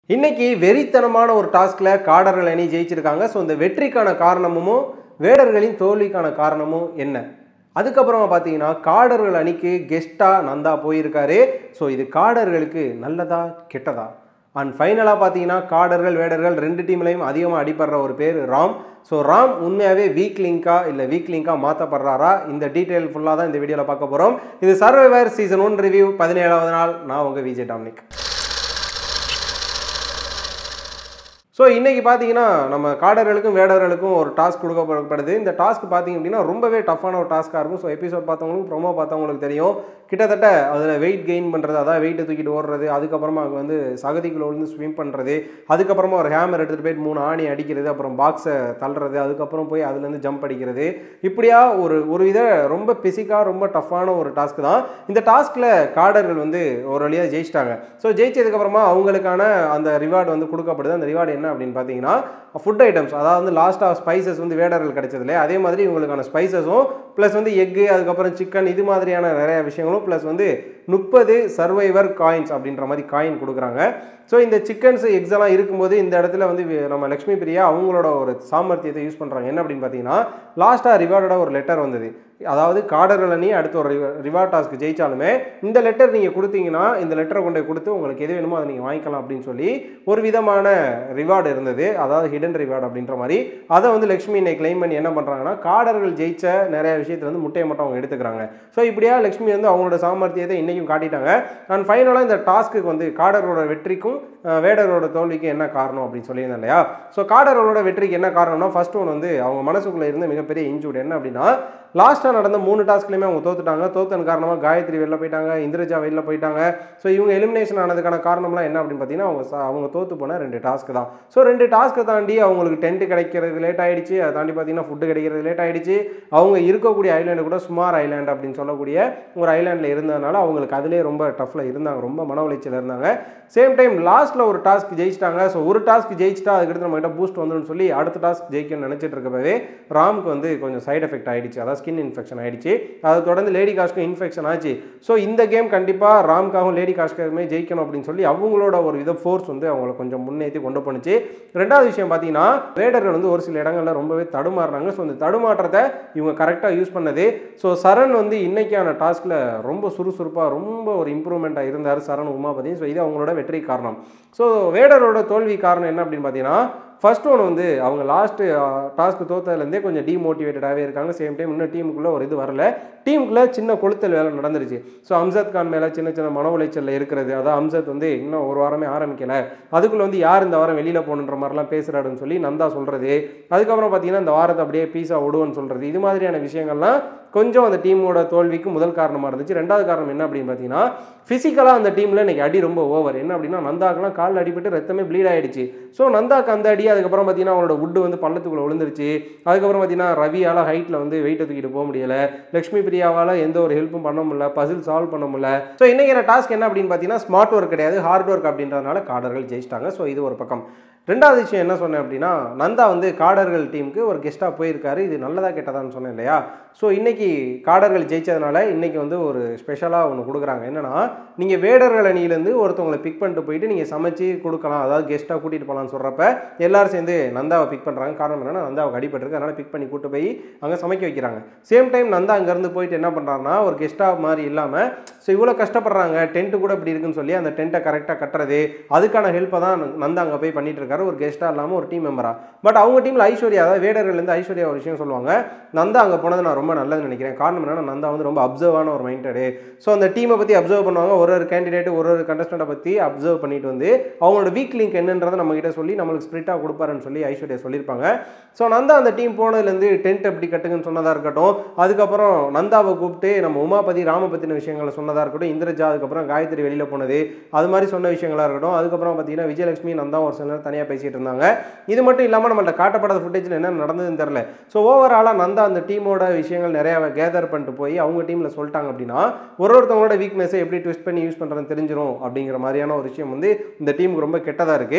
இன்னைக்கு வெறித்தனமான ஒரு டாஸ்க்ல காடர்கள் அணி ஜெயிச்சிருக்காங்க ஸோ இந்த வெற்றிக்கான காரணமும் வேடர்களின் தோல்விக்கான காரணமும் என்ன அதுக்கப்புறமா பார்த்தீங்கன்னா காடர்கள் அணிக்கு கெஸ்ட்டாக நந்தா போயிருக்காரு ஸோ இது காடர்களுக்கு நல்லதா கெட்டதா அண்ட் ஃபைனலாக பார்த்தீங்கன்னா காடர்கள் வேடர்கள் ரெண்டு டீம்லையும் அதிகமாக அடிப்படுற ஒரு பேர் ராம் ஸோ ராம் உண்மையாகவே வீக் லிங்கா இல்லை வீக் லிங்காக மாற்றப்படுறாரா இந்த டீட்டெயில் ஃபுல்லாக தான் இந்த வீடியோவில் பார்க்க போகிறோம் இது சர்வைவர் சீசன் ஒன் ரிவ்யூ பதினேழாவது நாள் நான் உங்கள் விஜய் டாமினிக் ஸோ இன்றைக்கி பார்த்தீங்கன்னா நம்ம காடர்களுக்கும் வேடர்களுக்கும் ஒரு டாஸ்க் கொடுக்கப்படுது இந்த டாஸ்க் பார்த்தீங்க அப்படின்னா ரொம்பவே டஃப்பான ஒரு டாஸ்க்காக இருக்கும் ஸோ எபிசோட் பார்த்தவங்களுக்கும் ப்ரோமோ பார்த்தவங்களுக்கு தெரியும் கிட்டத்தட்ட அதில் வெயிட் கெயின் பண்ணுறது அதாவது வெயிட்டை தூக்கிட்டு ஓடுறது அதுக்கப்புறமா அங்கே வந்து சகதிக்குள்ள விழுந்து ஸ்விம் பண்ணுறது அதுக்கப்புறமா ஒரு ஹேமர் எடுத்துகிட்டு போயிட்டு மூணு ஆணி அடிக்கிறது அப்புறம் பாக்ஸை தள்ளுறது அதுக்கப்புறம் போய் அதுலேருந்து ஜம்ப் அடிக்கிறது இப்படியா ஒரு ஒரு வித ரொம்ப பிசிக்காக ரொம்ப டஃப்பான ஒரு டாஸ்க் தான் இந்த டாஸ்கில் காடர்கள் வந்து ஒரு வழியாக ஜெயிச்சிட்டாங்க ஸோ ஜெயிச்சதுக்கப்புறமா அவங்களுக்கான அந்த ரிவார்டு வந்து கொடுக்கப்படுது அந்த ரிவார்டு என்ன அப்படின்னு பார்த்தீங்கன்னா ஃபுட் ஐட்டம்ஸ் அதாவது வந்து லாஸ்ட்டாக ஸ்பைசஸ் வந்து வேடர்கள் கிடைச்சதுல அதே மாதிரி இவங்களுக்கான ஸ்பைசஸும் ப்ளஸ் வந்து எக்கு அதுக்கப்புறம் சிக்கன் இது மாதிரியான நிறைய விஷயங்களும் ப்ளஸ் வந்து முப்பது சர்வைவர் காயின்ஸ் அப்படின்ற மாதிரி காயின் கொடுக்குறாங்க ஸோ இந்த சிக்கன்ஸ் எக்ஸ் எல்லாம் இருக்கும்போது இந்த இடத்துல வந்து வி- நம்ம லக்ஷ்மி பிரியா அவங்களோட ஒரு சாமர்த்தியத்தை யூஸ் பண்ணுறாங்க என்ன அப்படின்னு பார்த்தீங்கன்னா லாஸ்ட்டாக ரிவார்டோட ஒரு லெட்டர் வந்தது அதாவது காடர்கள் அணி அடுத்த ஒரு ரிவார்ட் டாஸ்க் ஜெயிச்சாலுமே இந்த லெட்டர் நீங்கள் கொடுத்தீங்கன்னா இந்த லெட்டரை கொண்டு போய் கொடுத்து உங்களுக்கு எது வேணுமோ அதை நீங்கள் வாங்கிக்கலாம் அப்படின்னு சொல்லி ஒரு விதமான ரிவார்டு இருந்தது அதாவது ஹிடன் ரிவார்டு அப்படின்ற மாதிரி அதை வந்து லக்ஷ்மி இன்னைக்கு கிளைம் பண்ணி என்ன பண்ணுறாங்கன்னா காடர்கள் ஜெயிச்ச நிறைய விஷயத்தை வந்து முட்டையை மட்டும் அவங்க எடுத்துக்கிறாங்க ஸோ இப்படியா லக்ஷ்மி வந்து அவங்களோட சாமர்த்தியத்தை இன்றைக்கும் காட்டிட்டாங்க அண்ட் ஃபைனலாக இந்த டாஸ்க்கு வந்து காடர்களோட வெற்றிக்கும் அஹ், வேடர்களோட தோல்விக்கும் என்ன காரணம் அப்படின்னு சொல்லியிருந்தேன் இல்லையா ஸோ காடர்களோட வெற்றிக்கு என்ன காரணம்னா ஃபர்ஸ்ட் ஒன் வந்து அவங்க மனசுக்குள்ளே இருந்த மிகப்பெரிய இன்ஜூர்டு என்ன அப்படின்னா லாஸ்ட்டாக நடந்த மூணு டாஸ்க்லையுமே அவங்க தோத்துட்டாங்க தோத்தன் காரணமாக காயத்ரி வெளில போயிட்டாங்க இந்திரஜா வெளில போயிட்டாங்க ஸோ இவங்க எலிமினேஷன் ஆனதுக்கான காரணம்லாம் என்ன அப்படின்னு பார்த்தீங்கன்னா அவங்க ச- அவங்க தோத்து போன ரெண்டு டாஸ்க் தான் ஸோ ரெண்டு டாஸ்க்கை தாண்டி அவங்களுக்கு டென்ட் கிடைக்கிறது லேட் ஆயிடுச்சு அதை தாண்டி பார்த்தீங்கன்னா ஃபுட்டு கிடைக்கிறது லேட் ஆயிடுச்சு அவங்க இருக்கக்கூடிய ஐலாண்டு கூட சுமார் ஐலாண்ட் அப்படின்னு சொல்லக்கூடிய ஒரு ஐலாண்டில் இருந்ததுனால அவங்களுக்கு அதிலே ரொம்ப டஃப்பில் இருந்தாங்க ரொம்ப மன உளைச்சல் இருந்தாங்க சேம் டைம் லாஸ்ட்டில் ஒரு டாஸ்க் ஜெயிச்சிட்டாங்க ஸோ ஒரு டாஸ்க் ஜெயிச்சிட்டா அதுக்கடுத்து நம்ம கிட்ட பூஸ்ட் வந்துடும் சொல்லி அடுத்த டாஸ்க் ஜெயிக்கணும்னு நினச்சிட்டு இருக்கப்பவே ராம்க்கு வந்து கொஞ்சம் சைடு எஃபெக்ட் ஆயிடுச்சு அதாவது ஸ்கின் இன்ஃபெக்ஷன் ஆயிடுச்சு அதை தொடர்ந்து லேடி காஸ்க்கும் இன்ஃபெக்ஷன் ஆச்சு ஸோ இந்த கேம் கண்டிப்பாக ராம்காகவும் லேடி காஸ்க்குமே ஜெயிக்கணும் அப்படின்னு சொல்லி அவங்களோட ஒரு வித ஃபோர்ஸ் வந்து அவங்கள கொஞ்சம் முன்னேற்றி கொண்டு போணுச்சு ரெண்டாவது விஷயம் பார்த்தீங்கன்னா வேடர்கள் வந்து ஒரு சில இடங்கள்ல ரொம்பவே தடுமாறுறாங்க ஸோ இந்த தடுமாற்றத்தை இவங்க கரெக்டாக யூஸ் பண்ணது ஸோ சரண் வந்து இன்னைக்கான டாஸ்கில் ரொம்ப சுறுசுறுப்பாக ரொம்ப ஒரு இம்ப்ரூவ்மெண்ட்டாக இருந்தார் சரண் உமாபதி ஸோ இது அவங்களோட வெற்றி காரணம் ஸோ வேடரோட தோல்வி காரணம் என்ன அப்படின்னு பார்த்தீங்கன்னா ஃபர்ஸ்ட் ஒன் வந்து அவங்க லாஸ்ட்டு டாஸ்க் தோத்ததுலேருந்தே கொஞ்சம் டிமோட்டிவேட்டடாகவே இருக்காங்க சேம் டைம் இன்னும் டீமுக்குள்ளே ஒரு இது வரல டீமுக்குள்ளே சின்ன கொளுத்தல் வேலை நடந்துருச்சு ஸோ அம்சத் கான் மேலே சின்ன சின்ன மன உளைச்சலில் இருக்கிறது அதாவது அம்சத் வந்து இன்னும் ஒரு வாரமே ஆரம்பிக்கல அதுக்குள்ளே வந்து யார் இந்த வாரம் வெளியில் போகணுன்ற மாதிரிலாம் பேசுகிறாருன்னு சொல்லி நந்தா சொல்கிறது அதுக்கப்புறம் பார்த்தீங்கன்னா இந்த வாரத்தை அப்படியே பீஸா விடுவோன்னு சொல்கிறது இது மாதிரியான விஷயங்கள்லாம் கொஞ்சம் அந்த டீமோட தோல்விக்கு முதல் காரணமாக இருந்துச்சு ரெண்டாவது காரணம் என்ன அப்படின்னு பார்த்தீங்கன்னா ஃபிசிக்கலாக அந்த டீமில் இன்னைக்கு அடி ரொம்ப ஓவர் என்ன அப்படின்னா நந்தாக்கெல்லாம் காலில் அடிபட்டு ரத்தமே ப்ளீட் ஆயிடுச்சு ஸோ நந்தாக்கு அந்த அடி அதுக்கப்புறம் பார்த்தீங்கன்னா அவனோட வுட்டு வந்து பள்ளத்துக்குள்ளே விழுந்துருச்சு அதுக்கப்புறம் பார்த்தீங்கன்னா ரவியால் ஹைட்டில் வந்து வெயிட்டை தூக்கிட்டு போக முடியல லக்ஷ்மி பிரியாவால் எந்த ஒரு ஹெல்ப்பும் பண்ண முடியல பசில் சால்வ் பண்ண முடியல ஸோ இன்னைக்கு டாஸ்க் என்ன அப்படின்னு பார்த்தீங்கன்னா ஸ்மார்ட் ஒர்க் கிடையாது ஹார்ட் ஒர்க் அப்படின்றதுனால காடர்கள் ஜெயிச்சிட்டாங்க ஸோ இது ஒரு பக்கம் ரெண்டாவது விஷயம் என்ன சொன்னேன் அப்படின்னா நந்தா வந்து காடர்கள் டீமுக்கு ஒரு கெஸ்ட்டாக போயிருக்காரு இது நல்லதா கெட்டதான்னு சொன்னேன் இல்லையா ஸோ இன்னைக்கு காடர்கள் ஜெயிச்சதுனால இன்னைக்கு வந்து ஒரு ஸ்பெஷலாக ஒன்று கொடுக்குறாங்க என்னன்னா நீங்கள் வேடர்கள் அணியிலேருந்து ஒருத்தவங்களை பிக் பண்ணிட்டு போயிட்டு நீங்கள் சமைச்சு கொடுக்கலாம் அதாவது கெஸ்ட்டாக கூட்டிகிட்டு போகலான்னு சொல்கிறப்ப எல்லாரும் சேர்ந்து நந்தாவை பிக் பண்ணுறாங்க காரணம் என்னன்னா நந்தாவுக்கு அடிபட்டிருக்கு அதனால் பிக் பண்ணி கூட்டு போய் அங்கே சமைக்க வைக்கிறாங்க சேம் டைம் நந்தா அங்கேருந்து போயிட்டு என்ன பண்ணுறாருன்னா ஒரு கெஸ்ட்டாக மாதிரி இல்லாமல் ஸோ இவ்வளோ கஷ்டப்படுறாங்க டென்ட்டு கூட இப்படி இருக்குன்னு சொல்லி அந்த டென்ட்டை கரெக்டாக கட்டுறது அதுக்கான ஹெல்ப்பை தான் நந்தா அங்கே போய் பண்ணிட்டு இருக்காரு ஒரு கெஸ்ட்டாக இல்லாமல் ஒரு டீம் மெம்பரா பட் அவங்க டீமில் ஐஸ்வர்யா அதாவது வேடர்கள்லேருந்து ஐஸ்வர்யா ஒரு விஷயம் சொல்லுவாங்க நந்தா அங்கே போனது நான் ரொம்ப நல்லதுன்னு நினைக்கிறேன் காரணம் என்னன்னா நந்தா வந்து ரொம்ப அப்சர்வான ஒரு மைண்டடு ஸோ அந்த டீமை பற்றி அப்சர்வ் பண்ணுவாங்க ஒரு ஒரு கேண்டிடேட் ஒரு ஒரு கண்டஸ்டண்ட்டை பற்றி அப்சர்வ் பண்ணிட்டு வந்து அவங்களோட வீக் லிங்க் என்னன்றதை நம்ம கிட்ட சொல்லி நம்மளுக்கு ஸ்பிரிட்டாக கொடுப்பாருன்னு சொல்லி ஐஸ்வர்யா சொல்லியிருப்பாங்க ஸோ நந்தா அந்த டீம் போனதுலேருந்து டென்ட் எப்படி கட்டுங்கன்னு சொன்னதாக இருக்கட்டும் அதுக்கப்புறம் நந்தாவை கூப்பிட்டு நம்ம உமாபதி ராம பற்றின விஷயங்களை சொன்னதாக இருக்கட்டும் இந்திரஜா அதுக்கப்புறம் காயத்ரி வெளியில் போனது அது மாதிரி சொன்ன விஷயங்களா இருக்கட்டும் அதுக்கப்புறம் பார்த்தீங்கன்னா விஜயலட்சுமி நந்தா ஒரு சில நேரம் தனியாக பேசிட்டு இருந்தாங்க இது மட்டும் இல்லாமல் நம்மள்ட்ட காட்டப்படாத ஃபுட்டேஜில் என்ன நடந்ததுன்னு தெரில ஸோ ஓவராலாக நந்தா அந்த டீமோட விஷயங்கள் நிறையா கேதர் பண்ணிட்டு போய் அவங்க டீமில் சொல்லிட்டாங்க அப்படின்னா ஒரு ஒருத்தவங்களோட வீக்னஸை எப்படி ட்விஸ்ட் பண்ணி யூஸ் பண்ணுறதுன்னு தெரிஞ்சிடும் அப்படிங்கிற மாதிரியான ஒரு விஷயம் வந்து இந்த டீமுக்கு ரொம்ப கெட்டதாக இருக்குது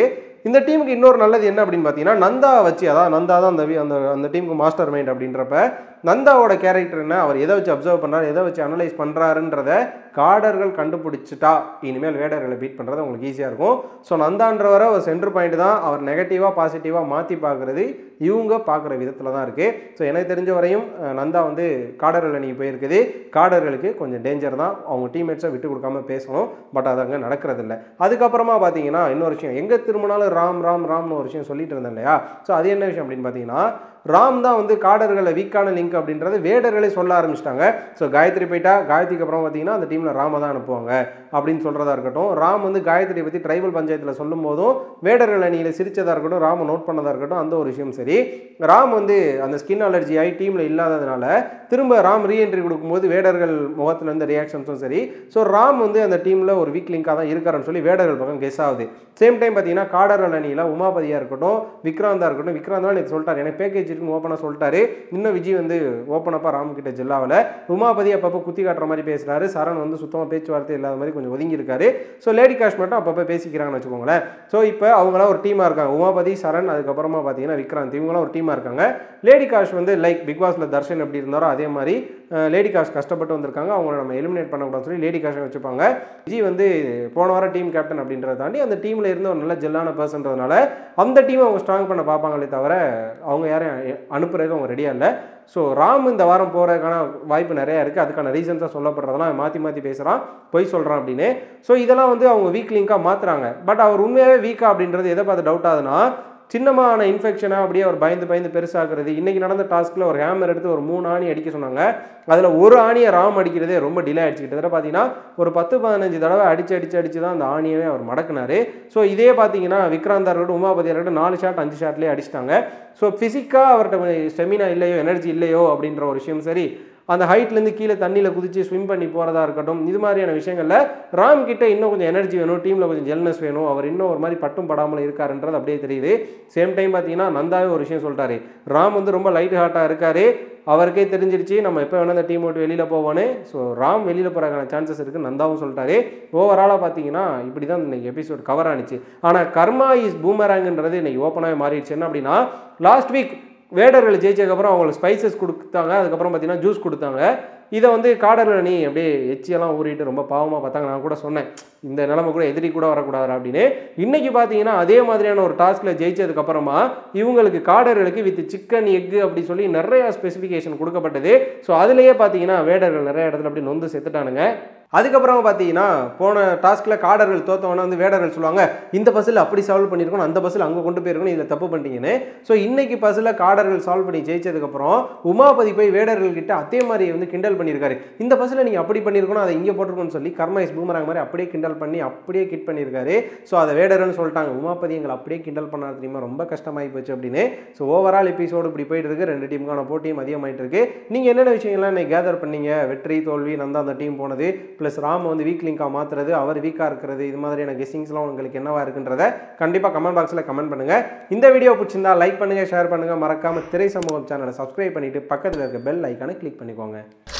இந்த டீமுக்கு இன்னொரு நல்லது என்ன அப்படின்னு பார்த்தீங்கன்னா நந்தா வச்சு அதாவது நந்தா தான் அந்த வி- அந்த அந்த டீமுக்கு மாஸ்டர் மைண்ட் அப்படின்றப்ப நந்தாவோட கேரக்டர் என்ன அவர் எதை வச்சு அப்சர்வ் பண்ணுறாரு எதை வச்சு அனலைஸ் பண்ணுறாருன்றத காடர்கள் கண்டுபிடிச்சிட்டா இனிமேல் வேடர்களை பீட் பண்ணுறது உங்களுக்கு ஈஸியாக இருக்கும் ஸோ நந்தான்றவரை ஒரு சென்டர் பாயிண்ட் தான் அவர் நெகட்டிவாக பாசிட்டிவாக மாற்றி பார்க்குறது இவங்க பார்க்குற விதத்தில் தான் இருக்குது ஸோ எனக்கு தெரிஞ்ச வரையும் அஹ், நந்தா வந்து காடர்கள் அணிக்கு போயிருக்குது காடர்களுக்கு கொஞ்சம் டேஞ்சர் தான் அவங்க டீம்மேட்ஸை விட்டு கொடுக்காம பேசணும் பட் அது அங்கே நடக்கிறதில்ல அதுக்கப்புறமா பார்த்தீங்கன்னா இன்னொரு விஷயம் எங்கே திரும்பினாலும் ராம் ராம் ராம்னு ஒரு விஷயம் சொல்லிட்டு இருந்தேன் இல்லையா ஸோ அது என்ன விஷயம் அப்படின்னு பார்த்தீங்கன்னா ராம் தான் வந்து காடர்களை வீக்கான லிங்க் அப்படின்றது வேடர்களே சொல்ல ஆரம்பிச்சிட்டாங்க ஸோ காயத்ரி போயிட்டா காயத்ரிக்கு அப்புறம் பார்த்தீங்கன்னா அந்த டீமில் ராம தான் அனுப்புவாங்க அப்படின்னு சொல்கிறதா இருக்கட்டும் ராம் வந்து காயத்ரியை பற்றி ட்ரைபல் பஞ்சாயத்தில் சொல்லும் போதும் வேடர்கள் அணியில் சிரிச்சதாக இருக்கட்டும் ராம நோட் பண்ணதாக இருக்கட்டும் அந்த ஒரு விஷயம் சரி ராம் வந்து அந்த ஸ்கின் அலர்ஜி ஆகி டீமில் இல்லாததுனால திரும்ப ராம் ரீஎன்ட்ரி கொடுக்கும்போது வேடர்கள் முகத்துல இருந்த ரியாக்ஷன்ஸும் சரி ஸோ ராம் வந்து அந்த டீமில் ஒரு வீக் லிங்காக தான் இருக்காருன்னு சொல்லி வேடர்கள் பக்கம் கெஸ் ஆகுது சேம் டைம் பார்த்தீங்கன்னா காடர்கள் அணியில் உமாபதியாக இருக்கட்டும் விக்ராந்தா இருக்கட்டும் விக்ராந்தா எனக்கு சொல்லிட்டாரு எனக்கு பேக்கேஜ் இருக்குன்னு ஓப்பனாக சொல்லிட்டாரு இன்னும் விஜய் வந்து ஓப்பனப்பாக ராம் கிட்ட ஜெல்லாவில் உமாபதி அப்பப்போ குத்தி காட்டுற மாதிரி பேசுறாரு சரண் வந்து சுத்தமாக பேச்சுவார்த்தை இல்லாத மாதிரி கொஞ்சம் ஒதுங்கி இருக்காரு ஸோ லேடி காஷ் மட்டும் அப்பப்போ பேசிக்கிறாங்கன்னு வச்சுக்கோங்களேன் ஸோ இப்போ அவங்களாம் ஒரு டீமாக இருக்காங்க உமாபதி சரண் அதுக்கப்புறமா பார்த்தீங்கன்னா விக்ராந்த் இவங்களாம் ஒரு டீமாக இருக்காங்க லேடி காஷ் வந்து லைக் பிக் பாஸ்ல தர்ஷன் எப்படி இருந்தாரோ அதே மாதிரி அஹ், லேடி காஷ் கஷ்டப்பட்டு வந்திருக்காங்க அவங்கள நம்ம எலிமினேட் பண்ணக்கூடாதுன்னு சொல்லி லேடி காஷை வச்சுப்பாங்க விஜய் வந்து போன வாரம் டீம் கேப்டன் அப்படின்றத தாண்டி அந்த டீமில் இருந்த ஒரு நல்ல ஜெல்லான பர்சன்றதுனால அந்த டீமை அவங்க ஸ்ட்ராங் பண்ண பார்ப்பாங்களே தவிர அவங்க யாரையும் அனுப்புறதுக்கு அவங்க ரெடியாக இல்லை ஸோ ராம் இந்த வாரம் போகிறதுக்கான வாய்ப்பு நிறையா இருக்குது அதுக்கான ரீசன்ஸாக சொல்லப்படுறதெல்லாம் மாற்றி மாற்றி பேசுகிறான் பொய் சொல்கிறான் அப்படின்னு ஸோ இதெல்லாம் வந்து அவங்க வீக் லிங்காக மாற்றுறாங்க பட் அவர் உண்மையாகவே வீக்கா அப்படின்றது எதை பார்த்து டவுட் ஆகுதுன்னா சின்னமான இன்ஃபெக்ஷனாக அப்படியே அவர் பயந்து பயந்து பெருசாக்குறது இன்றைக்கி நடந்த டாஸ்க்கில் ஒரு ஹேமர் எடுத்து ஒரு மூணு ஆணி அடிக்க சொன்னாங்க அதில் ஒரு ஆணியை ராம் அடிக்கிறதே ரொம்ப டிலே ஆயிடுச்சு கிட்டத்தட்ட பார்த்தீங்கன்னா ஒரு பத்து பதினஞ்சு தடவை அடிச்சு அடிச்சு அடிச்சு தான் அந்த ஆணியவே அவர் மடக்குனாரு ஸோ இதே பார்த்தீங்கன்னா விக்ராந்தா இருக்கட்டும் உமாபதி இருக்கட்டும் நாலு ஷாட் அஞ்சு ஷாட்லேயே அடிச்சிட்டாங்க ஸோ ஃபிசிக்காக அவர்கிட்ட ஸ்டெமினா இல்லையோ எனர்ஜி இல்லையோ அப்படின்ற ஒரு விஷயம் சரி அந்த ஹைட்லேருந்து கீழே தண்ணியில் குதிச்சு ஸ்விம் பண்ணி போகிறதா இருக்கட்டும் இது மாதிரியான விஷயங்களில் ராம் கிட்ட இன்னும் கொஞ்சம் எனர்ஜி வேணும் டீமில் கொஞ்சம் ஜெல்னஸ் வேணும் அவர் இன்னும் ஒரு மாதிரி பட்டும் படாமல் இருக்காருன்றது அப்படியே தெரியுது சேம் டைம் பார்த்தீங்கன்னா நந்தாவே ஒரு விஷயம் சொல்லிட்டாரு ராம் வந்து ரொம்ப லைட் ஹார்ட்டாக இருக்காரு அவருக்கே தெரிஞ்சிருச்சு நம்ம எப்போ வேணால் இந்த டீம் விட்டு வெளியில் போவோன்னு ஸோ ராம் வெளியில் போகிறதுக்கான சான்சஸ் இருக்குது நந்தாவும் சொல்லிட்டாரு ஓவராலாக பார்த்தீங்கன்னா இப்படி தான் இன்னைக்கு எபிசோட் கவர் ஆனிச்சு ஆனால் கர்மா இஸ் பூமராங்ன்றது இன்னைக்கு ஓப்பனாகவே மாறிடுச்சு என்ன அப்படின்னா லாஸ்ட் வீக் வேடர்கள் ஜெயிச்சதுக்கப்புறம் அவங்களுக்கு ஸ்பைசஸ் கொடுத்தாங்க அதுக்கப்புறம் பார்த்தீங்கன்னா ஜூஸ் கொடுத்தாங்க இதை வந்து காடரில் நீ அப்படியே எச்சியெல்லாம் ஊறிட்டு ரொம்ப பாவமாக பார்த்தாங்க நான் கூட சொன்னேன் இந்த நிலைமை கூட எதிரி கூட வரக்கூடாது அப்படின்னு இன்னைக்கு பார்த்தீங்கன்னா அதே மாதிரியான ஒரு டாஸ்கில் ஜெயிச்சதுக்கப்புறமா இவங்களுக்கு காடர்களுக்கு வித் சிக்கன் எக்கு அப்படி சொல்லி நிறைய ஸ்பெசிஃபிகேஷன் கொடுக்கப்பட்டது ஸோ அதுலேயே பார்த்தீங்கன்னா வேடர்கள் நிறைய இடத்துல அப்படி நொந்து செத்துட்டானுங்க அதுக்கப்புறம் பார்த்தீங்கன்னா போன டாஸ்கில் காடர்கள் தோத்தவொன்னே வந்து வேடர்கள் சொல்லுவாங்க இந்த பஸ்ஸில் அப்படி சால்வ் பண்ணியிருக்கணும் அந்த பஸ்ஸில் அங்கே கொண்டு போயிருக்கணும் இதில் தப்பு பண்ணிட்டீங்கன்னு ஸோ இன்னைக்கு பஸ்ஸில் காடர்கள் சால்வ் பண்ணி ஜெயிச்சதுக்கப்புறம் உமாபதி போய் வேடர்கள் கிட்ட அதே மாதிரி வந்து கிண்டல் பண்ணியிருக்காரு இந்த பஸ்ஸில் நீங்கள் அப்படி பண்ணியிருக்கணும் அதை இங்கே போட்டிருக்கணும்னு சொல்லி கர்மைஸ் பூமராங்க மாதிரி அப்படியே கிண்டல் பண்ணி அப்படியே கிட் பண்ணியிருக்காரு ஸோ அதை வேடர்னு சொல்லிட்டாங்க உமாபதி எங்களை அப்படியே கிண்டல் பண்ணா தெரியுமா ரொம்ப கஷ்டமாகி போச்சு அப்படின்னு ஸோ ஓவரால் எபிசோடு இப்படி போயிட்டு இருக்கு ரெண்டு டீமுக்கான போட்டியும் அதிகமாயிட்டு இருக்கு நீங்கள் என்னென்ன விஷயங்கள்லாம் இன்னைக்கு கேதர் பண்ணீங்க வெற்றி தோல்வி நந்தா அந்த டீம் போனது ப்ளஸ் ராம் வந்து வீக் லிங்காக மாற்றுறது அவர் வீக்காக இருக்கிறது இது மாதிரியான கெஸ்டிங்ஸ்லாம் உங்களுக்கு என்னவா இருக்குன்றத கண்டிப்பாக கமெண்ட் பாக்ஸில் கமெண்ட் பண்ணுங்கள் இந்த வீடியோ பிடிச்சிருந்தா லைக் பண்ணுங்கள் ஷேர் பண்ணுங்கள் மறக்காமல் திரை சமூகம் சேனலை சப்ஸ்கிரைப் பண்ணிவிட்டு பக்கத்தில் இருக்க பெல் ஐக்கானை கிளிக் பண்ணிக்கோங்க